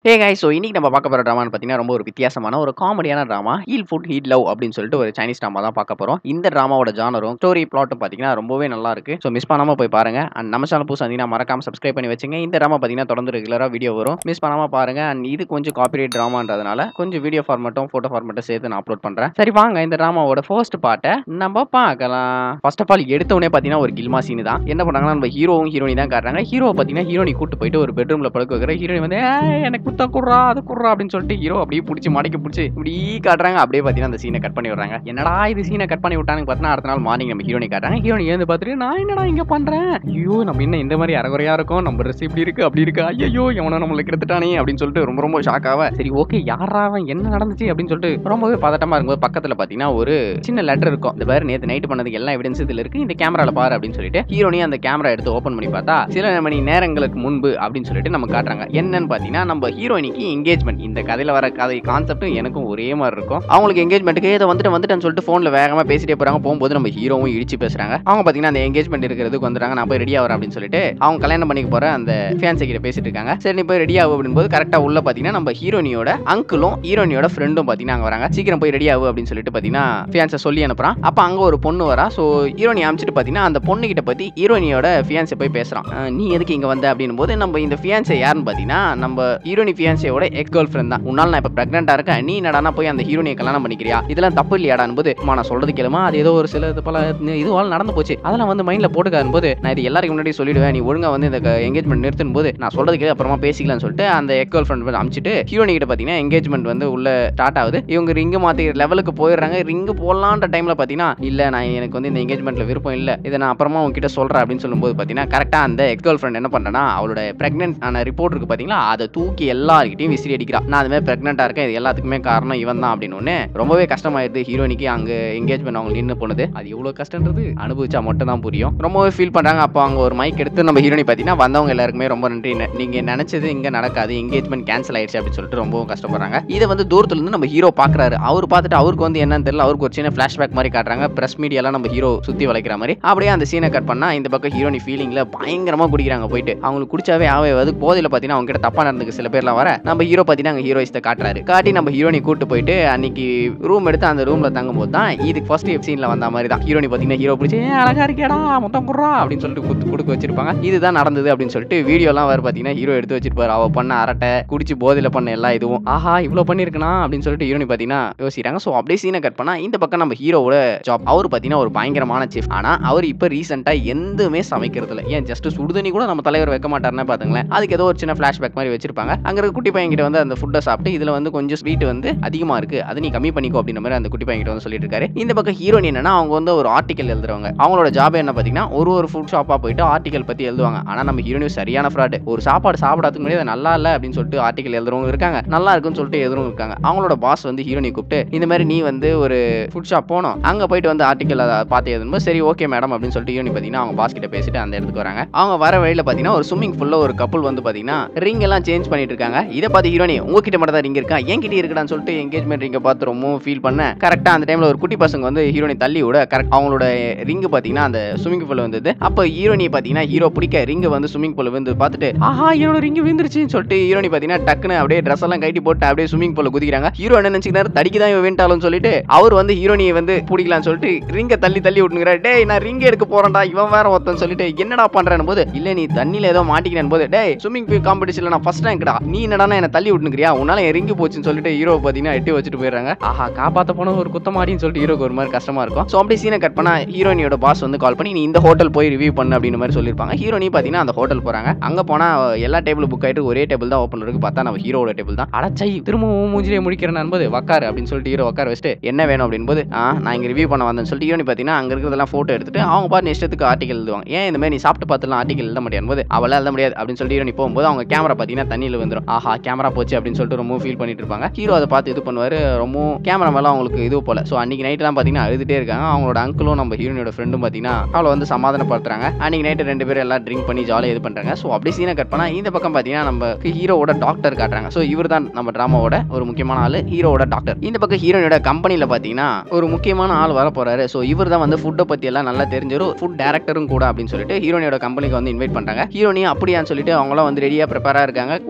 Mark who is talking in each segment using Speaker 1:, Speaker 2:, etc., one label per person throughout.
Speaker 1: ஹே guys so இன்னைக்கு நம்ம பார்க்க போகிற ட்ராமான்னு பார்த்தீங்கன்னா ரொம்ப ஒரு வித்தியாசமான ஒரு காமெடியான ட்ராமா ஹீல் ஃபுட் ஹீட் லவ் அப்படின்னு சொல்லிட்டு ஒரு சைனீஸ் ட்ராமா தான் பார்க்க போகிறோம் இந்த ட்ராமாவோட ஜானரும் ஸ்டோரி பிளாட்டும் பார்த்தீங்கன்னா ரொம்பவே நல்லா இருக்கு ஸோ மிஸ் பண்ணாமல் போய் பாருங்க அண்ட் நம்ம சேனல் புதுசு வந்தீங்கன்னா மறக்காம சப்ஸ்கிரைப் பண்ணி வச்சுங்க இந்த ட்ராமா பார்த்தீங்கன்னா தொடர்ந்து ரெகுலராக வீடியோ வரும் மிஸ் பண்ணாமல் பாருங்க அண்ட் இது கொஞ்சம் காப்பிரைட் ட்ராமான்றதுனால கொஞ்சம் வீடியோ ஃபார்மட்டும் ஃபோட்டோ ஃபார்மட்டும் சேர்த்து நான் அப்லோட் பண்ணுறேன் சரி வாங்க இந்த ட்ராமாவோட ஃபர்ஸ்ட் பார்ட்டை நம்ம பார்க்கலாம் ஃபர்ஸ்ட் ஆஃப் ஆல் எடுத்த உடனே பார்த்தீங்கன்னா ஒரு கில்மா சீன் தான் என்ன பண்ணாங்கன்னா நம்ம ஹீரோவும் ஹீரோனி தான் காட்டுறாங்க ஹீரோ பார்த்தீங்கன்னா ஹீரோனி கூட்டு போயிட்டு ஒரு பெட்ரூம்ல படுக்க வைக்கிற ஹீரோனி வந்து "ஏய், எனக்கு குத்தா குடுறா அது குடுறா அப்படின்னு சொல்லிட்டு ஹீரோ அப்படியே பிடிச்சி மடக்கி பிடிச்சி இப்படி காட்டுறாங்க அப்படியே பார்த்தீங்கன்னா அந்த சீனை கட் பண்ணி விடுறாங்க என்னடா இது சீனை கட் பண்ணி விட்டான்னு பார்த்தா அடுத்த நாள் மார்னிங் நம்ம ஹீரோனி காட்டுறாங்க ஹீரோனி ஏந்து பார்த்துட்டு நான் என்னடா இங்க பண்றேன் ஐயோ நம்ம என்ன இந்த மாதிரி அறகுறையா இருக்கும் நம்ம ட்ரெஸ் இப்படி இருக்கு அப்படி இருக்கு ஐயோ எவனோ நம்மளை கெடுத்துட்டானே அப்படின்னு சொல்லிட்டு ரொம்ப ரொம்ப ஷாக் ஆவ சரி ஓகே யாரா அவன் என்ன நடந்துச்சு அப்படின்னு சொல்லிட்டு ரொம்பவே பதட்டமா இருக்கும்போது பக்கத்துல பாத்தீங்கன்னா ஒரு சின்ன லெட்டர் இருக்கும் இந்த பாரு நேத்து நைட் பண்ணதுக்கு எல்லா எவிடன்ஸ் இதுல இருக்கு இந்த கேமரால பாரு அப்படின்னு சொல்லிட்டு ஹீரோனி அந்த கேமரா எடுத்து ஓபன் பண்ணி பார்த்தா சில மணி நேரங்களுக்கு முன்பு அப்படின்னு சொல்லிட்டு நம்ம காட்டுறாங்க என்னன்னு பாத்தீங்கன்னா நம்ம ஹீரோயினிக்கு என்கேஜ்மெண்ட் இந்த கதையில வர கதை கான்செப்டும் எனக்கும் ஒரே மாதிரி இருக்கும் அவங்களுக்கு என்கேஜ்மெண்ட்டுக்கு ஏதோ வந்துட்டு வந்துட்டேன்னு சொல்லிட்டு போன்ல வேகமா பேசிட்டே போறாங்க போகும்போது நம்ம ஹீரோவும் இடிச்சு பேசுறாங்க அவங்க பாத்தீங்கன்னா அந்த என்கேஜ்மெண்ட் இருக்கிறதுக்கு வந்துறாங்க நான் போய் ரெடி ஆகிறேன் அப்படின்னு சொல்லிட்டு அவங்க கல்யாணம் பண்ணிக்க போற அந்த ஃபேன்ஸை கிட்ட பேசிட்டு இருக்காங்க சரி நீ போய் ரெடி ஆகும் அப்படின்போது கரெக்டா உள்ள பாத்தீங்கன்னா நம்ம ஹீரோனியோட அங்கிளும் ஹீரோனியோட ஃப்ரெண்டும் பாத்தீங்கன்னா அங்க வராங்க சீக்கிரம் போய் ரெடி ஆகு அப்படின்னு சொல்லிட்டு பாத்தீங்கன்னா ஃபியான்ஸை சொல்லி அனுப்புறான் அப்ப அங்க ஒரு பொண்ணு வரா சோ ஹீரோனி அமைச்சிட்டு பாத்தீங்கன்னா அந்த பொண்ணு கிட்ட பத்தி ஹீரோனியோட ஃபியான்ஸை போய் பேசுறான் அஹ் நீ எதுக்கு இங்க வந்த அப்படின்னும் போது நம்ம இந்த ஃபியான்ஸை யாருன்னு பாத்தீங்கன்னா நம்ம ஹீரோனி ஃபியான்ஸையோட எக்ஸ் கேர்ள் ஃப்ரெண்ட் தான் உன்னால நான் இப்ப பிரெக்னெண்டா இருக்கேன் நீ என்னடானா போய் அந்த ஹீரோனியை கல்யாணம் பண்ணிக்கிறியா இதெல்லாம் தப்பு இல்லையாடான்னு போது "அம்மா, நான் சொல்றது கேளுமா அது ஏதோ ஒரு சில இது பல இதுவால் நடந்து போச்சு அதெல்லாம் வந்து மைண்ட்ல போட்டுக்காதுன்னு போது நான் இது எல்லாருக்கும் முன்னாடி சொல்லிடுவேன் நீ ஒழுங்கா வந்து இந்த எங்கேஜ்மெண்ட் நிறுத்தும் போது நான் சொல்றது கேளு அப்புறமா பேசிக்கலாம்னு சொல்லிட்டு அந்த எக் கேர்ள் ஃப்ரெண்ட் வந்து அமிச்சிட்டு ஹீரோனி கிட்ட பாத்தீங்கன்னா எங்கேஜ்மெண்ட் வந்து உள்ள ஸ்டார்ட் ஆகுது இவங்க ரிங்கு மாத்தி லெவலுக்கு போயிடுறாங்க ரிங்கு போடலான்ற டைம்ல பாத்தீங்கன்னா இல்ல நான் எனக்கு வந்து இந்த எங்கேஜ்மெண்ட்ல விருப்பம் இல்ல இதை நான் அப்புறமா உங்ககிட்ட சொல்றேன் அப்படின்னு சொல்லும்போது பாத்தீங்கன்னா கரெக்டா அந்த எக் கேர்ள் ஃப்ரெண்ட் என்ன பண்றேன்னா அவளோட பிரெக்னென்ட் ஆன ரிப்போர்ட் இருக்கு பாத்தீங்களா அதை தூக்கி எல்லார்கிட்டயும் விசிறி அடிக்கிறா நான் அது மாதிரி பிரெக்னெண்டா இருக்கேன் இது எல்லாத்துக்குமே காரணம் இவன் தான் அப்படின்னு ஒண்ணு ரொம்பவே கஷ்டமாயிருது ஹீரோனிக்கு அங்க எங்கேஜ்மெண்ட் அவங்க நின்று போனது அது எவ்வளவு கஷ்டன்றது அனுபவிச்சா மட்டும் தான் புரியும் ரொம்பவே ஃபீல் பண்றாங்க அப்போ அவங்க ஒரு மைக் எடுத்து நம்ம ஹீரோனி பாத்தீங்கன்னா வந்தவங்க எல்லாருக்குமே ரொம்ப நன்றி ந- நீங்க நினைச்சது இங்க நடக்காது எங்கேஜ்மெண்ட் கேன்சல் ஆயிடுச்சு அப்படின்னு சொல்லிட்டு ரொம்பவும் கஷ்டப்படுறாங்க இதை வந்து தூரத்துல இருந்து நம்ம ஹீரோ பாக்குறாரு அவர் பார்த்துட்டு அவருக்கு வந்து என்னன்னு தெரியல அவருக்கு ஒரு சின்ன ஃபிளாஷ்பேக் மாதிரி காட்டுறாங்க பிரஸ் மீடியாலாம் நம்ம ஹீரோ சுத்தி வளைக்கிற மாதிரி அப்படியே அந்த சீனை கட் பண்ணா இந்த பக்கம் ஹீரோனி ஃபீலிங்ல பயங்கரமா குடிக்கிறாங்க போயிட்டு அவங்களுக்கு குடிச்சாவே ஆவே அது போதையில பாத்தீங்கன்னா அவங்க கிட்ட தப்பா நடந்துக்கு சில பேர்லாம் வர நம்ம ஹீரோ பாத்தீங்கன்னா அங்க ஹீரோயிஸ்ட காட்டுறாரு காட்டி நம்ம ஹீரோனி கூட்டு போயிட்டு அன்னைக்கு ரூம் எடுத்து அந்த ரூம்ல தங்கும்போது தான் இதுக்கு ஃபர்ஸ்ட் சீன்ல வந்த மாதிரி தான் ஹீரோனி பாத்தீங்கன்னா ஹீரோ பிடிச்சி "ஏய், அழகா இருக்கேடா மொத்தம் குடுறா அப்படின்னு சொல்லிட்டு குத்து கொடுக்க வச்சிருப்பாங்க இதுதான் நடந்தது அப்படின்னு சொல்லிட்டு வீடியோலாம் வர பாத்தீங்கன்னா ஹீரோ எடுத்து வச்சிருப்பாரு அவ பண்ண அரட்டை குடிச்சு போதையில பண்ண எல்லா இதுவும் ஆஹா இவ்வளவு பண்ணிருக்கனா அப்படின்னு சொல்லிட்டு ஹீரோனி பாத்தீங்கன்னா யோசிக்கிறாங்க சோ அப்படியே சீனை கட் பண்ணா இந்த பக்கம் நம்ம ஹீரோவோட ஜாப் அவர் பாத்தீங்கன்னா ஒரு பயங்கரமான செஃப் ஆனா அவர் இப்ப ரீசெண்டா எதுவுமே சமைக்கிறது இல்ல ஏன் ஜஸ்ட் சுடுதண்ணி கூட நம்ம தலைவர் வைக்க மாட்டாருன்னு பாத்துங்களேன் அதுக்கு ஏதோ ஒரு சின்ன ஃபிளாஷ்பேக் மாதிரி வச்சிருப்பாங்க அங்க இருக்க குட்டி பையன் கிட்ட வந்து அந்த ஃபுட்டை சாப்பிட்டு இதுல வந்து கொஞ்சம் ஸ்வீட் வந்து அதிகமா இருக்கு அதை நீ கம்மி பண்ணிக்கோ அப்படின்ற மாதிரி அந்த குட்டி பையன் கிட்ட வந்து சொல்லிட்டு இருக்காரு இந்த பக்கம் ஹீரோயின் என்னன்னா அவங்க வந்து ஒரு ஆர்டிகல் எழுதுறவங்க அவங்களோட ஜாப் என்ன பாத்தீங்கன்னா ஒரு ஒரு ஃபுட் ஷாப்பா போயிட்டு ஆர்டிகல் பத்தி எழுதுவாங்க ஆனா நம்ம ஹீரோயின் சரியான ஃப்ராட் ஒரு சாப்பாடு சாப்பிடாதுக்கு முன்னாடி அது நல்லா இல்ல அப்படின்னு சொல்லிட்டு ஆர்டிகல் எழுதுறவங்க இருக்காங்க நல்லா இருக்குன்னு சொல்லிட்டு எழுதுறவங்க இருக்காங்க அவங்களோட பாஸ் வந்து ஹீரோனி கூப்பிட்டு இந்த மாதிரி நீ வந்து ஒரு ஃபுட் ஷாப் போனோம் அங்க போயிட்டு வந்து ஆர்டிகல் பார்த்து எழுதும்போது சரி ஓகே மேடம் அப்படின்னு சொல்லிட்டு ஹீரோனி பாத்தீங்கன்னா அவங்க பாஸ் கிட்ட பேசிட்டு அந்த இடத்துக்கு வராங்க அவங்க வர வழியில பாத்தீங்கன்னா ஒரு ஸ்விம்மிங் ஃபுல்ல ஒரு கப்பல் வந்து பாத்தீங்கன்னா ரிங் எல்லாம் சேஞ்ச் பண்ணிட்டு இருக்காங்க இதை பார்த்து ஹீரோனி உங்ககிட்ட மட்டும் தான் ரிங் இருக்கா என்கிட்ட இருக்குடான்னு சொல்லிட்டு எங்கேஜ்மெண்ட் ரிங்க பார்த்து ரொம்ப ஃபீல் பண்ண கரெக்டா அந்த டைம்ல ஒரு குட்டி பசங்க வந்து ஹீரோனி தள்ளி விட கரெக்ட் அவங்களோட ரிங் பாத்தீங்கன்னா அந்த ஸ்விம்மிங் பூல் வந்தது அப்ப ஹீரோனி பாத்தீங்கன்னா ஹீரோ பிடிக்க ரிங் வந்து ஸ்விம்மிங் பூல் வந்து பார்த்துட்டு ஆஹா என்னோட ரிங் விழுந்துருச்சுன்னு சொல்லிட்டு ஹீரோனி பாத்தீங்கன்னா டக்குன்னு அப்படியே ட்ரெஸ் எல்லாம் கட்டி போட்டு அப்படியே ஸ்விம்மிங் பூல்ல குதிக்கிறாங்க ஹீரோ என்ன நினைச்சுக்கிறாரு தடிக்கு தான் இவன் வேண்டாலும் சொல்லிட்டு அவர் வந்து ஹீரோனியை வந்து பிடிக்கலாம்னு சொல்லிட்டு ரிங்க தள்ளி தள்ளி விட்டுங்கிறாரு டேய் நான் ரிங் எடுக்க போறேன்டா இவன் வேற ஒருத்தன் சொல்லிட்டு என்னடா பண்றேன்னு போது இல்ல நீ தண்ணியில ஏதோ மாட்டிக்கிறேன் போது டேய் ஸ்விம்மிங் பூல் காம்படிஷன்ல நான் ஃபர்ஸ்ட் ரேங்க்டா நீ என்னடா என்ன தள்ளி விட்டுங்கிறியா உன்னால என் ரிங்கு போச்சுன்னு சொல்லிட்டு ஹீரோ பாத்தீங்கன்னா எட்டி வச்சுட்டு போயிடுறாங்க ஆஹா காப்பாத்த போன ஒரு குத்தமாடின்னு சொல்லிட்டு ஹீரோக்கு ஒரு மாதிரி கஷ்டமா இருக்கும் ஸோ அப்படி சீனை கட் பண்ணா ஹீரோனியோட பாஸ் வந்து கால் பண்ணி நீ இந்த ஹோட்டல் போய் ரிவ்யூ பண்ணு அப்படின்னு மாதிரி சொல்லியிருப்பாங்க ஹீரோனி பாத்தீங்கன்னா அந்த ஹோட்டல் போறாங்க அங்க போனா எல்லா டேபிள் புக் ஆயிட்டு ஒரே டேபிள் தான் ஓப்பன் இருக்கு பார்த்தா நம்ம ஹீரோட டேபிள் தான் அடச்சை திரும்பவும் மூஞ்சிலே முடிக்கிறேன் போது வக்காரு அப்படின்னு சொல்லிட்டு ஹீரோ உட்கார வச்சுட்டு என்ன வேணும் அப்படின்னு போது ஆ நான் இங்க ரிவ்யூ பண்ண வந்தேன்னு சொல்லிட்டு ஹீரோனி பாத்தீங்கன்னா அங்க இருக்கிறதெல்லாம் போட்டோ எடுத்துட்டு அவங்க பாட்டு இஷ்டத்துக்கு ஆர்டிகல் எழுதுவாங்க ஏன் இந்த மாதிரி நீ சாப்பிட்டு பார்த்துலாம் ஆர்டிகல் எழுத முடியாது போது அவளால் எழுத முடியாது அப்படின்னு சொல்லிட்டு ஹீரோனி போகும்போது அவங்க கேமரா பாத்தீங்கன்னா தண்ணியில் வந்துடும் ஆஹா கேமரா போச்சு அப்படின்னு சொல்லிட்டு ரொம்ப ஃபீல் பண்ணிட்டு இருப்பாங்க ஹீரோ அதை பார்த்து இது பண்ணுவாரு ரொம்ப கேமரா மேல அவங்களுக்கு இது போல ஸோ அன்னைக்கு நைட்லாம் பாத்தீங்கன்னா அழுதுட்டே இருக்காங்க அவங்களோட அங்கிளும் நம்ம ஹீரோனியோட ஃப்ரெண்டும் பாத்தீங்கன்னா அவளை வந்து சமாதானப்படுத்துறாங்க அன்னைக்கு நைட்டு ரெண்டு பேரும் எல்லாம் ட்ரிங்க் பண்ணி ஜாலியாக இது பண்றாங்க ஸோ அப்படி சீனை கட் பண்ணா இந்த பக்கம் பாத்தீங்கன்னா நம்ம ஹீரோவோட டாக்டர் காட்டுறாங்க ஸோ இவர் தான் நம்ம டிராமாவோட ஒரு முக்கியமான ஆளு ஹீரோவோட டாக்டர் இந்த பக்கம் ஹீரோனோட கம்பெனில பாத்தீங்கன்னா ஒரு முக்கியமான ஆள் வர போறாரு ஸோ இவர் தான் வந்து ஃபுட்டை பத்தி எல்லாம் நல்லா தெரிஞ்சவர் ஃபுட் டேரக்டரும் கூட அப்படின்னு சொல்லிட்டு ஹீரோனியோட கம்பெனிக்கு வந்து இன்வைட் பண்றாங்க ஹீரோனி அப்படியான்னு சொல்லிட்டு அவங்களாம் வந்து ரெடியா ப்ரிப்பேரா இருக்காங்க உள்ள அவர்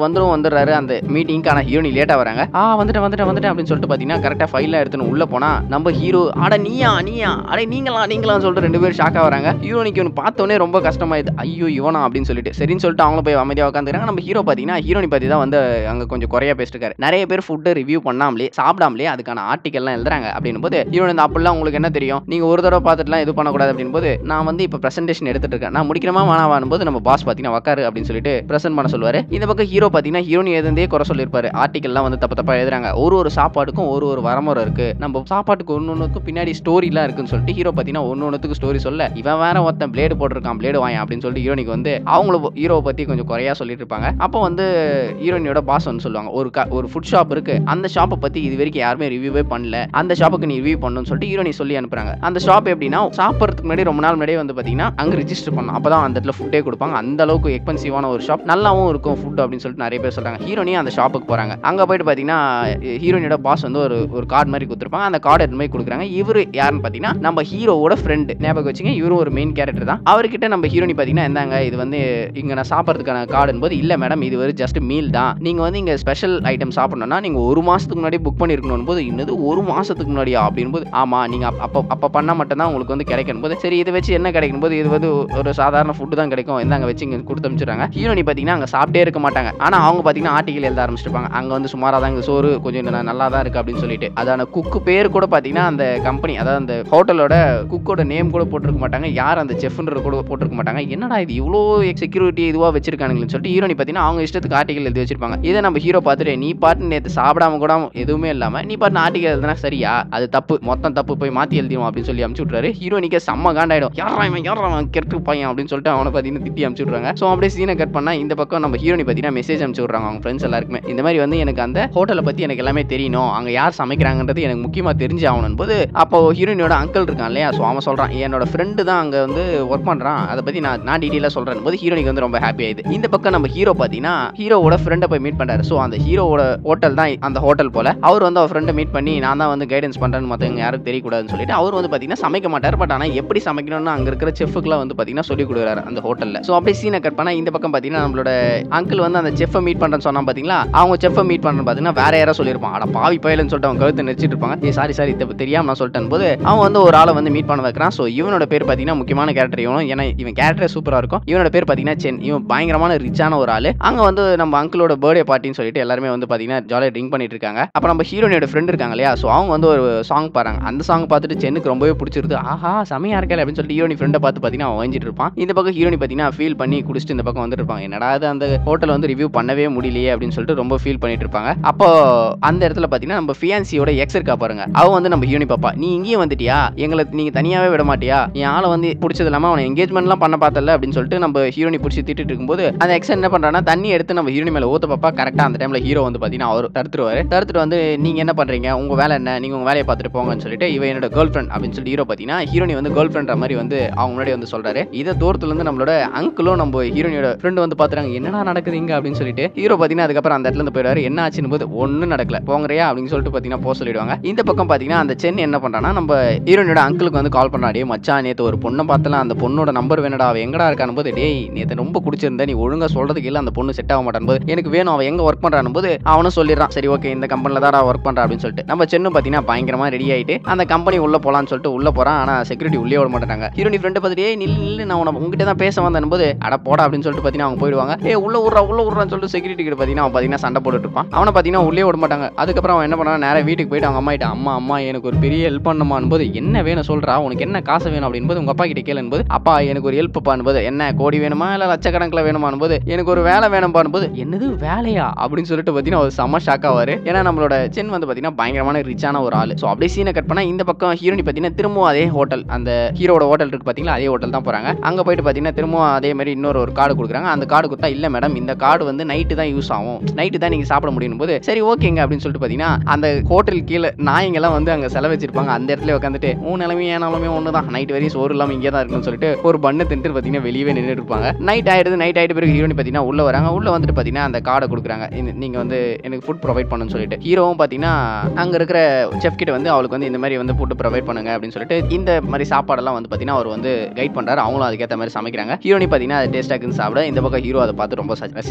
Speaker 1: வந்துரும் வந்துடுறாரு அந்த மீட்டிங்க்கு ஆனால் ஹீரோனி லேட்டாக வராங்க ஆ வந்துட்டு வந்துட்டு வந்துட்டு அப்படின்னு சொல்லிட்டு பார்த்தீங்கன்னா கரெக்டாக ஃபைலில் எடுத்துன்னு உள்ள போனா நம்ம ஹீரோ அட நீயா நீயா அட நீங்களா நீங்களான்னு சொல்லிட்டு ரெண்டு பேரும் ஷாக்காக வராங்க ஹீரோனிக்கு இவனு பார்த்தோன்னே ரொம்ப கஷ்டமாயிடுது ஐயோ இவனா அப்படின்னு சொல்லிட்டு சரின்னு சொல்லிட்டு அவங்களும் போய் அமைதியாக உட்காந்துக்கிறாங்க நம்ம ஹீரோ பார்த்தீங்கன்னா ஹீரோனி பற்றி தான் வந்து அங்கே கொஞ்சம் குறையா பேசிட்டு நிறைய பேர் ஃபுட்டை ரிவ்யூ பண்ணாமலே சாப்பிடாமலே அதுக்கான ஆர்டிக்கல்லாம் எழுதுறாங்க அப்படின்னும் போது ஹீரோனி இந்த அப்படிலாம் உங்களுக்கு என்ன தெரியும் நீங்க ஒரு தடவை பார்த்துட்டுலாம் இது பண்ணக்கூடாது அப்படின் போது நான் வந்து இப்போ ப்ரெசன்டேஷன் எடுத்துட்டு இருக்கேன் நான் முடிக்கிறமா வேணாம் போது நம்ம பாஸ் பார்த்தீங்கன்னா உக்காரு அப்படின்னு சொல்லிட்டு ப்ரெசென்ட் பண்ண சொல்லுவாரு இந்த பக்கம் ஹீரோ பார்த்தீங்கன்னா ஹீரோனி எதுந்தே குறை சொல்லியிருப்பாரு ஆர்டிக்கல்லாம் வந்து தப்பு தப்பா எழுதுறாங்க ஒரு ஒரு சாப்பாடுக்கும் ஒரு ஒரு வரமுறை இருக்கு நம்ம சாப்பாட்டுக்கு ஒன்று ஒன்றுக்கும் பின்னாடி ஸ்டோரிலாம் இருக்குன்னு சொல்லிட்டு ஹீரோ பார்த்தீங்கன்னா ஒன்று ஒன்றுத்துக்கு ஸ்டோரி சொல்ல இவன் வேற ஒருத்தன் பிளேடு போட்டிருக்கான் பிளேடு வாங்க அப்படின்னு சொல்லிட்டு ஹீரோனிக்கு வந்து அவங்கள ஹீரோவை பற்றி கொஞ்சம் குறையா சொல்லிட்டு இருப்பாங்க அப்போ வந்து ஹீரோனியோட பாஸ் வந்து சொல்லுவாங்க ஒரு க ஒரு ஃபுட் ஷாப் இருக்கு அந்த ஷாப்பை பற்றி இது வரைக்கும் யாருமே ரிவ்யூவே பண்ணல அந்த ஷாப்புக்கு நீ ரிவ்யூ பண்ணணும்னு சொல்லிட்டு ஹீரோனி சொல்லி அனுப்புறாங்க அந்த ஷாப் எப்படின்னா சாப்பிட்றதுக்கு முன்னாடி ரொம்ப நாள் முன்னாடியே வந்து பார்த்தீங்கன்னா அங்கே ரிஜிஸ்டர் பண்ணணும் அப்போ தான் அந்த இடத்துல ஃபுட்டே கொடுப்பாங்க அந்த அளவுக்கு எக்ஸ்பென்சிவான ஒரு ஷாப் நல்லாவும் இருக்கும் ஃபுட் அப்படின்னு சொல்லிட்டு நிறைய பேர் சொல்றாங்க ஹீரோனி அந்த ஷாப்புக்கு போறாங்க அங்கே போயிட்டு பார்த்தீங்கன்னா ஹீரோனியோட பாஸ் வந்து ஒரு ஒரு கார்டு மாதிரி கொடுத்துருப்பாங்க அந்த கார்டு எடுத்து போய் கொடுக்குறாங்க இவர் யாருன்னு பார்த்தீங்கன்னா நம்ம ஹீரோவோட ஃப்ரெண்டு ஞாபகம் வச்சுங்க இவரும் ஒரு மெயின் கேரக்டர் தான் அவர்கிட்ட நம்ம ஹீரோனி பார்த்தீங்கன்னா என்னங்க இது வந்து இங்கே நான் சாப்பிட்றதுக்கான கார்டுன்னு போது இல்லை மேடம் இது ஒரு ஜஸ்ட் மீல் தான் நீங்கள் வந்து இங்கே ஸ்பெஷல் ஐட்டம் சாப்பிடணும்னா நீங்கள் ஒரு மாதத்துக்கு முன்னாடி புக் பண்ணியிருக்கணும் போது இன்னது ஒரு மாதத்துக்கு முன்னாடியா அப்படின்னு போது ஆமாம் நீங்கள் அப்போ அப்போ பண்ணால் மட்டும்தான் உங்களுக்கு வந்து கிடைக்கணும் போது சரி இதை வச்சு என்ன கிடைக்கும் போது இது வந்து ஒரு சாதாரண ஃபுட்டு தான் கிடைக்கும் இந்தாங்க வச்சு இங்கே கொடுத்து அனுப்பிச்சிடுறாங்க ஹீரோனி பார்த்தீங்கன்னா அங்கே சாப்பிட்டே இருக்க மாட்டாங்க ஆனால் அவங்க பார்த்தீங்கன்னா ஆர்டிகல் எழுத ஆரம்பிச்சிருப்பாங்க அங்கே வந்து சுமாராக தான் இங்கே சோறு கொஞ்சம் ந- நல்லா தான் இருக்குது அப்படின்னு சொல்லிட்டு அதான குக்கு பேர் கூட பார்த்தீங்கன்னா அந்த கம்பெனி அதாவது அந்த ஹோட்டலோட குக்கோட நேம் கூட போட்டிருக்க மாட்டாங்க யார் அந்த செஃப்ன்ற கூட போட்டிருக்க மாட்டாங்க என்னடா இது இவ்வளோ செக்யூரிட்டி இதுவாக வச்சிருக்கானுங்கன்னு சொல்லிட்டு ஹீரோனி பார்த்தீங்கன்னா அவங்க இஷ்டத்துக்கு ஆர்டிகல் எழுதி வச்சிருப்பாங்க இதை நம்ம ஹீரோ பார்த்துட்டு நீ பாட்டு நேற்று சாப்பிடாம கூட எதுவுமே இல்லாமல் நீ பாட்டு ஆர்டிகல் எழுதுனா சரியா அது தப்பு மொத்தம் தப்பு போய் மாற்றி எழுதிடும் அப்படின்னு சொல்லி அமுச்சு விட்றாரு ஹீரோனிக்கே செம்ம காண்டாயிடும் யாரா இவன் யாரா அவன் கெட்டு பையன் அப்படின்னு சொல்லிட்டு அவனை பார்த்தீங்கன்னா திட்டி அமுச்சு விட்றாங்க ஸோ அப்படியே சீனை கட் பண்ணா இந்த பக்கம் நம்ம ஹீரோனி பார்த்தீங்கன்னா மெசேஜ் அமுச்சு விட்றாங்க அவங்க ஃப்ரெண்ட்ஸ் எல்லாருக்குமே இந்த மாதிரி வந்து எனக்கு அந்த ஹோட்டலை பற்றி எனக்கு எல்லாமே தெரியணும் அங்கே யார் சமைக்கிறாங்கன்றது எனக்கு முக்கியமாக தெரிஞ்சு ஆகணும் போது அப்போ ஹீரோனியோட அங்கிள் இருக்கான் இல்லையா ஸோ அவன் சொல்கிறான் என்னோட ஃப்ரெண்டு தான் அங்கே வந்து ஒர்க் பண்ணுறான் அதை பற்றி நான் நான் டீட்டெயிலாக சொல்கிறேன் போது ஹீரோனிக்கு வந்து ரொம்ப ஹாப்பி ஆயிடுது இந்த பக்கம் நம்ம ஹீரோ பார்த்தீங்கன்னா ஹீரோவோட ஃப்ரெண்டை போய் மீட் பண்ணுறாரு ஸோ அந்த ஹீரோவோட ஹோட்டல் தான் அந்த ஹோட்டல் போல அவர் வந்து அவர் ஃப்ரெண்டை மீட் பண்ணி நான் தான் வந்து கைடன்ஸ் பண்ணுறேன்னு மற்றவங்க யாரும் தெரியக்கூடாதுன்னு சொல்லிட்டு அவர் வந்து பார்த்தீங்கன்னா சமைக்க மாட்டார் பட் ஆனால் எப்படி சமைக்கணும்னு அங்கே இருக்கிற செஃபுக்குலாம் வந்து பார்த்தீங்கன்னா சொல்லி கொடுக்குறாரு அந்த ஹோட்டலில் ஸோ அப்படியே சீனை கட் பண்ணால் இந்த பக்கம் பார்த்தீங்கன்னா நம்மளோட அங்கிள் வந்து அந்த செஃப்பை மீட் பண்ணுறேன்னு சொன்னா பார்த்தீங்களா அவங்க செஃப்பை மீட் பண்ணுறது பார்த்தீங்கன்னா வேற யாரோ சொல்லியிருப்பான் அட பாவி பயலன்னு சொல்லிட்டு அவன் கழுத்தை நெரிச்சிட்டு இருப்பாங்க ஏ சாரி சாரி இதை தெரியாம நான் சொல்லிட்டேன் போது அவன் வந்து ஒரு ஆளை வந்து மீட் பண்ண வைக்கிறான் ஸோ இவனோட பேர் பார்த்தீங்கன்னா முக்கியமான கேரக்டர் இவனும் ஏன்னா இவன் கேரக்டரே சூப்பராக இருக்கும் இவனோட பேர் பார்த்தீங்கன்னா சென் இவன் பயங்கரமான ரிச்சான ஒரு ஆள் அங்கே வந்து நம்ம அங்கிளோட பர்த்டே பார்ட்டின்னு சொல்லிட்டு எல்லாருமே வந்து பார்த்தீங்கன்னா ஜாலியாக ட்ரிங்க் பண்ணிட்டு இருக்காங்க அப்போ நம்ம ஹீரோனியோட ஃப்ரெண்ட் இருக்காங்க இல்லையா ஸோ அவங்க வந்து ஒரு சாங் பாடுறாங்க அந்த சாங் பார்த்துட்டு சென்னுக்கு ரொம்பவே பிடிச்சிருது ஆஹா செமையா இருக்கல அப்படின்னு சொல்லிட்டு ஹீரோனி ஃப்ரெண்டை பார்த்து பார்த்தீங்கன்னா அவன் வாங்கிட்டு இருப்பான் இந்த பக்கம் ஹீரோனி பார்த்தீங்கன்னா ஃபீல் பண்ணி குடிச்சிட்டு இந்த பக்கம் வந்துட்டு இருப்பாங்க என்னடா இது அந்த ஹோட்டல் வந்து ரிவ்யூ பண்ணவே முடியலையே அப்படின்னு சொல்லிட்டு ரொம்ப ஃபீல் பண்ணிட்டு இருப்பாங்க அப்போ அந்த இடத்துல பார்த்தீங்கன்னா நம்ம ஃபியான்சியோட எக்ஸ் இருக்கா பாருங்க அவ வந்து நம்ம ஹீரோனி பாப்பா நீ இங்கேயும் வந்துட்டியா எங்களை நீங்க தனியாவே விட மாட்டியா என் ஆளை வந்து பிடிச்சது இல்லாம அவனை எங்கேஜ்மெண்ட்லாம் பண்ண பார்த்தல அப்படின்னு சொல்லிட்டு நம்ம ஹீரோனி பிடிச்சி திட்டிட்டு இருக்கும்போது அந்த எக்ஸ் என்ன பண்றான்னா தண்ணி எடுத்து நம்ம ஹீரோனி மேல ஊத்த பாப்பா கரெக்டா அந்த டைம்ல ஹீரோ வந்து பாத்தீங்கன்னா அவர் தடுத்துருவாரு தடுத்துட்டு வந்து நீங்க என்ன பண்றீங்க உங்க வேலை என்ன நீங்க உங்க வேலையை பார்த்துட்டு போங்கன்னு சொல்லிட்டு இவ என்னோட கேர்ள் ஃப்ரெண்ட் அப்படின்னு சொல்லிட்டு ஹீரோ பாத்தீங்கன்னா ஹீரோனி வந்து கேர்ள் ஃப்ரெண்ட் மாதிரி வந்து அவங்க முன்னாடி வந்து சொல்றாரு இதை தூரத்துல இருந்து நம்மளோட அங்கிளும் நம்ம ஹீரோனியோட ஃப்ரெண்ட் வந்து பாத்துறாங்க என்னடா நடக்குது இங்க அப்படின்னு சொல்லிட்டு ஹீரோ பாத்தீங்கன்னா அதுக்கப்புறம் அந்த இடத்துல இருந்து போயிடுவாரு என்ன ஆச்சுன்னு போது ஒன்றும் நடக்கல போங்கறியா அப்படின்னு சொல்லிட்டு பாத்தீங்கன்னா போக சொல்லிடுவாங்க இந்த பக்கம் பாத்தீங்கன்னா அந்த சென் என்ன பண்றான்னா நம்ம ஹீரோனியோட அங்கிளுக்கு வந்து கால் பண்ணாடியே மச்சான் நேத்து ஒரு பொண்ணை பார்த்தல அந்த பொண்ணோட நம்பர் வேணடா அவ எங்கடா இருக்கான்னு போது டேய் நேத்து ரொம்ப பிடிச்சிருந்த நீ ஒழுங்கா சொல்றதுக்கு இல்ல அந்த பொண்ணு செட் ஆக மாட்டான் போது எனக்கு வேணும் அவன் எங்க ஒர்க் பண்றான் போது அவனும் சொல்லிடுறான் சரி ஓகே இந்த கம்பெனில தான் ஒர்க் பண்றான் அப்படின்னு சொல்லிட்டு நம்ம சென்னும் பாத்தீங்கன்னா பயங்கரமா ரெடி ஆயிட்டு அந்த கம்பெனி உள்ள போலான்னு சொல்லிட்டு உள்ள போறான் ஆனா செக்யூரிட்டி உள்ளே விட மாட்டாங்க ஹீரோனி ஃப்ரெண்ட் பார்த்துட்டு "ஏய், நில்லு நில்லு நான் உன உங்ககிட்ட தான் பேச வந்தேன் போது அட போடா அப்படின்னு சொல்லிட்டு பாத்தீங்கன்னா அவங்க போயிடுவாங்க ஏ உள்ள விட்றா உள்ள விட்றான்னு சொல்லிட்டு செக்யூரிட்டி கிட்ட பாத்தீங்கன்னா அவன் பாத்தீங்கன்னா சண்டை போட்டுட்டு இருப்பான் அவனை பாத்தீங்கன்னா உள்ளே விட மாட்டாங்க அதுக்கப்புறம் அவன் என்ன பண்ணான் நேரா வீட்டுக்கு போயிட்டு அவங்க அம்மா கிட்ட அம்மா அம்மா எனக்கு ஒரு பெரிய ஹெல்ப் பண்ணுமான் போது என்ன வேணும் சொல்றா உனக்கு என்ன காசு வேணும் அப்படின்னு போது உங்க அப்பா கிட்ட கேளுன்னு போது அப்பா எனக்கு ஒரு ஹெல்ப் போது என்ன கோடி வேணுமா இல்ல லட்சக்கணக்கில் வேணுமான் போது எனக்கு ஒரு வேலை வேணும்பான் போது என்னது வேலையா அப்படின்னு சொல்லிட்டு பாத்தீங்கன்னா ஒரு செம்ம ஷாக் ஆவாரு ஏன்னா நம்மளோட சென் வந்து பாத்தீங்கன்னா பயங்கரமான ரிச்சான ஒரு ஆள் ஸோ அப்படியே சீனை கட் பண்ணா இந்த பக்கம் ஹீரோனி பாத்தீங்கன்னா திரும்பவும் அதே ஹோட்டல் அந்த ஹீரோட ஹோட்டல் இருக்கு பாத்தீங்களா அதே ஹோட்டல் தான் போறாங்க அங்க போயிட்டு பாத்தீங்கன்னா திரும்பவும் அதே மாதிரி இன்னொரு ஒரு கார்டு கொடுக்குறாங்க அந்த கார்டு கொடுத்தா இல்ல மேடம் இந்த கார்டு வந்து நைட்டு தான் யூஸ் ஆகும் நைட்டு தான் நீங்க சாப்பிட முடியும் போது சரி ஓகேங்க அப்படின்னு சொல்லிட்டு பாத்தீங்கன்னா அந்த ஹோட்டல் கீழே நாய்ங்கெல்லாம் வந்து அங்க செலவு வச்சிருப்பாங்க அந்த இடத்துல உட்காந்துட்டு உன் நிலைமையும் என் நிலைமையும் ஒன்று தான் நைட் வரையும் சோறு இல்லாம இங்கே தான் இருக்குன்னு சொல்லிட்டு ஒரு பண்ணு தின்ட்டு பாத்தீங்கன்னா வெளியவே நின்றுட்டு இருப்பாங்க நைட் ஆயிடுது நைட் ஆயிட்டு பிறகு ஹீரோனி பாத்தீங்கன்னா உள்ள வராங்க உள்ள வந்துட்டு பாத்தீங்கன்னா அந்த கார்டை கொடுக்குறாங்க இந்த- நீங்க வந்து எனக்கு ஃபுட் ப்ரொவைட் பண்ணுன்னு சொல்லிட்டு ஹீரோவும் பாத்தீங்கன்னா அங்க இருக்கிற செஃப் கிட்ட வந்து அவளுக்கு வந்து இந்த மாதிரி வந்து ஃபுட் ப்ரொவைட் பண்ணுங்க அப்படின்னு சொல்லிட்டு இந்த மாதிரி சாப்பாடெல்லாம் வந்து பாத்தீங்கன்னா அவர் வந்து கைட் பண்றாரு அவங்களும் அதுக்கேற்ற மாதிரி சமைக்கிறாங்க ஹீரோனி பாத்தீங்கன்னா அது டேஸ்டாக்குன்னு சாப்பிட இந்த பக்கம் ஹீரோ அதை பார்த்து ரொம்ப ச- ரசிச்சிட்டு இருக்காரு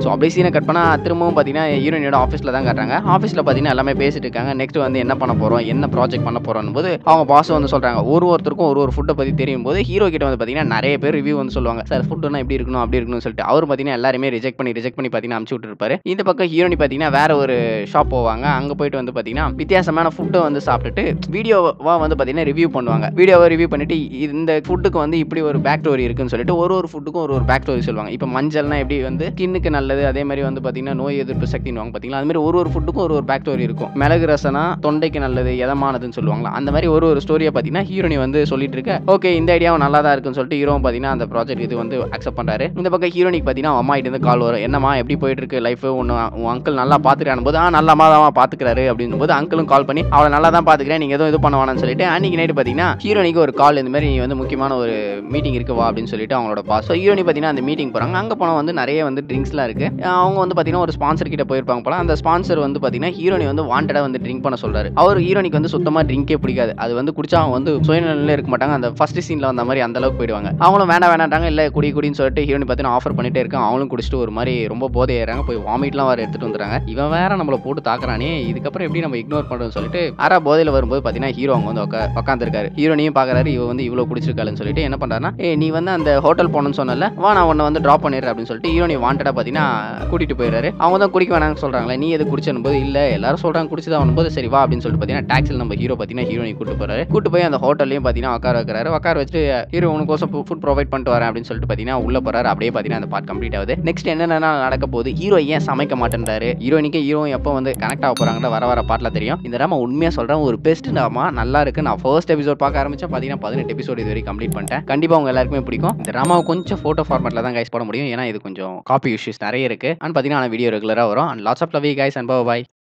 Speaker 1: ஸோ அப்படியே சீனை கட் பண்ணா திரும்பவும் பார்த்தீங்கன்னா ஹீரோயினோட ஆஃபீஸில் தான் காட்டுறாங்க ஆஃபீஸில் பார்த்தீங்கன்னா எல்லாமே பேசிட்டு இருக்காங்க நெக்ஸ்ட் வந்து என்ன பண்ண போகிறோம் என்ன ப்ராஜெக்ட் பண்ண போகிறோம் போது அவங்க பாஸ் வந்து சொல்கிறாங்க ஒரு ஒருத்தருக்கும் ஒரு ஒரு ஃபுட்டை பற்றி தெரியும் போது ஹீரோ கிட்ட வந்து பார்த்தீங்கன்னா நிறைய பேர் ரிவ்யூ வந்து சொல்லுவாங்க சார் ஃபுட்டுனா எப்படி இருக்கணும் அப்படி இருக்கணும்னு சொல்லிட்டு அவர் பார்த்தீங்கன்னா எல்லாருமே ரிஜெக்ட் பண்ணி ரிஜெக்ட் பண்ணி பார்த்தீங்கன்னா அனுப்பிச்சு விட்டுருப்பாரு இந்த பக்கம் ஹீரோனி பார்த்தீங்கன்னா வேற ஒரு ஷாப் போவாங்க அங்கே போயிட்டு வந்து பார்த்தீங்கன்னா வித்தியாசமான ஃபுட்டை வந்து சாப்பிட்டுட்டு வீடியோவாக வந்து பார்த்தீங்கன்னா ரிவ்யூ பண்ணுவாங்க வீடியோவை ரிவ்யூ பண்ணிட்டு இந்த ஃபுட்டுக்கு வந்து இப்படி ஒரு பேக் ஸ்டோரி இருக்குன்னு சொல்லிட்டு ஒரு ஒரு ஃபுட்டுக்கும் ஒரு ஒரு பேக் ஸ்டோரி சொல்லுவாங்க இப்போ மஞ்சள்னா எப்படி வந்து ஸ்கின்னுக்கு நல்லது அதே மாதிரி வந்து பார்த்தீங்கன்னா நோய் எதிர்ப்பு சக்தின்னு பார்த்தீங்களா அது மாதிரி ஒரு ஒரு ஃபுட்டுக்கும் ஒரு ஒரு பேக் ஸ்டோரி இருக்கும் மிளகு ரசனா தொண்டைக்கு நல்லது எதமானதுன்னு சொல்லுவாங்களா அந்த மாதிரி ஒரு ஒரு ஸ்டோரியை பார்த்தீங்கன்னா ஹீரோனி வந்து சொல்லிட்டு இருக்க ஓகே இந்த ஐடியாவும் நல்லா தான் இருக்குன்னு சொல்லிட்டு ஹீரோ பார்த்தீங்கன்னா அந்த ப்ராஜெக்ட் இது வந்து அக்செப்ட் பண்ணுறாரு இந்த பக்கம் ஹீரோனிக்கு பார்த்தீங்கன்னா அம்மா கிட்ட இருந்து கால் வரும் என்னம்மா எப்படி போயிட்டு இருக்கு லைஃப் ஒன்று உன் அங்கிள் நல்லா பார்த்துக்கிறான் போது ஆ நல்லாமா தான் பார்த்துக்கிறாரு அப்படின்னும் போது அங்கிளும் கால் பண்ணி அவளை நல்லா தான் பார்த்துக்கிறேன் நீங்கள் எதுவும் இது பண்ண வேணாம்னு சொல்லிட்டு அன்னைக்கு நைட்டு பார்த்தீங்கன்னா ஹீரோனிக்கு ஒரு கால் இந்த மாதிரி நீ வந்து முக்கியமான ஒரு மீட்டிங் இருக்கு வா அப்படின்னு சொல்லிட்டு அவங்களோட பாஸ் ஸோ ஹீரோனி பார்த்தீங்கன்னா அந்த மீட்டிங் போகிறாங்க அங்கே போனால் வந்து நிறைய வந்து ட்ரிங்க்ஸ்லாம் இருக்கு அவங்க வந்து பார்த்தீங்கன்னா ஒரு ஸ்பான்சர் கிட்ட போயிருப்பாங்க போல அந்த ஸ்பான்சர் வந்து பார்த்தீங்கன்னா ஹீரோனி வந்து வாண்டடாக வந்து ட்ரிங்க் பண்ண சொல்றாரு அவர் ஹீரோனிக்கு வந்து சுத்தமாக ட்ரிங்கே பிடிக்காது அது வந்து குடிச்சா அவங்க வந்து சுயநிலையில இருக்க மாட்டாங்க அந்த ஃபர்ஸ்ட் சீனில் வந்த மாதிரி அந்த அளவுக்கு போயிடுவாங்க அவங்களும் வேண்டாம் வேண்டாட்டாங்க இல்லை குடி குடின்னு சொல்லிட்டு ஹீரோனி பார்த்தீங்கன்னா ஆஃபர் பண்ணிட்டே இருக்காங்க அவங்களும் குடிச்சிட்டு ஒரு மாதிரி ரொம்ப போதை ஏறாங்க போய் வாமிட்லாம் வேறு எடுத்துட்டு வந்துறாங்க இவன் வேற நம்மளை போட்டு தாக்குறானே இதுக்கப்புறம் எப்படி நம்ம இக்னோர் பண்ணுறோம்னு சொல்லிட்டு ஆறா போதையில் வரும்போது பார்த்தீங்கன்னா ஹீரோ அவங்க வந்து உட்கா உட்காந்துருக்காரு ஹீரோனையும் பார்க்குறாரு இவ வந்து இவ்வளோ குடிச்சிருக்காளுன்னு சொல்லிட்டு என்ன பண்ணுறாருன்னா ஏ நீ வந்து அந்த ஹோட்டல் போகணும்னு சொன்னல வா நான் உன்னை வந்து ட்ராப் பண்ணிடுறேன் அப்படின்னு சொல்லிட்டு ஹீரோனி வாண்டடாக பார்த்தீங்கன்னா கூட்டிட்டு போயிடுறாரு அவங்க தான் குடிக்க வேணாம்னு சொல்கிறாங்களே நீ எது குடிச்சனும் போது இல்லை எல்லாரும் சொல்கிறாங்க குடிச்சுதான் போது சரி வா அப்படின்னு சொல்லிட்டு பார்த்தீங்கன்னா டாக்ஸில் நம்ம ஹீரோ பார்த்தீங்கன்னா ஹீரோனி கூட்டு போறாரு கூட்டு போய் அந்த ஹோட்டல்லையும் பார்த்தீங்கன்னா உட்கார வைக்கிறாரு உட்கார வச்சுட்டு ஹீரோ உனக்கோசம் ஃபுட் ப்ரொவைட் பண்ணிட்டு வரேன் அப்படின்னு சொல்லிட்டு பார்த்தீங்கன்னா உள்ள போறாரு அப்படியே பார்த்தீங்கன்னா அந்த பார்ட் கம்ப்ளீட் ஆகுது நெக்ஸ்ட் என்னென்ன நடக்க போகுது ஹீரோ ஏன் சமைக்க மாட்டேன்றாரு ஹீரோனிக்கு ஹீரோ எப்போ வந்து கனெக்ட் ஆக போறாங்கன்னு வர வர பாட்டில் தெரியும் இந்த ராமா உண்மையாக சொல்கிறேன் ஒரு பெஸ்ட் டாமா நல்லா இருக்கு நான் ஃபர்ஸ்ட் எபிசோட் பார்க்க ஆரம்பிச்சா பார்த்தீங்கன்னா பதினெட்டு எபிசோட் இது வரைக்கும் கம்ப்ளீட் பண்ணிட்டேன் கண்டிப்பாக உங்க எல்லாருக்குமே பிடிக்கும் இந்த ராமாவை கொஞ்சம் ஃபோட்டோ ஃபார்மேட்டில் தான் கைஸ் போட முடியும் ஏன்னா இது கொஞ்சம் காப்பி இஷ்யூஸ் நிறைய இருக்கு அண்ட் பார்த்தீங்கன்னா வீடியோ ரெகுலராக வரும் and lots of love guys and bye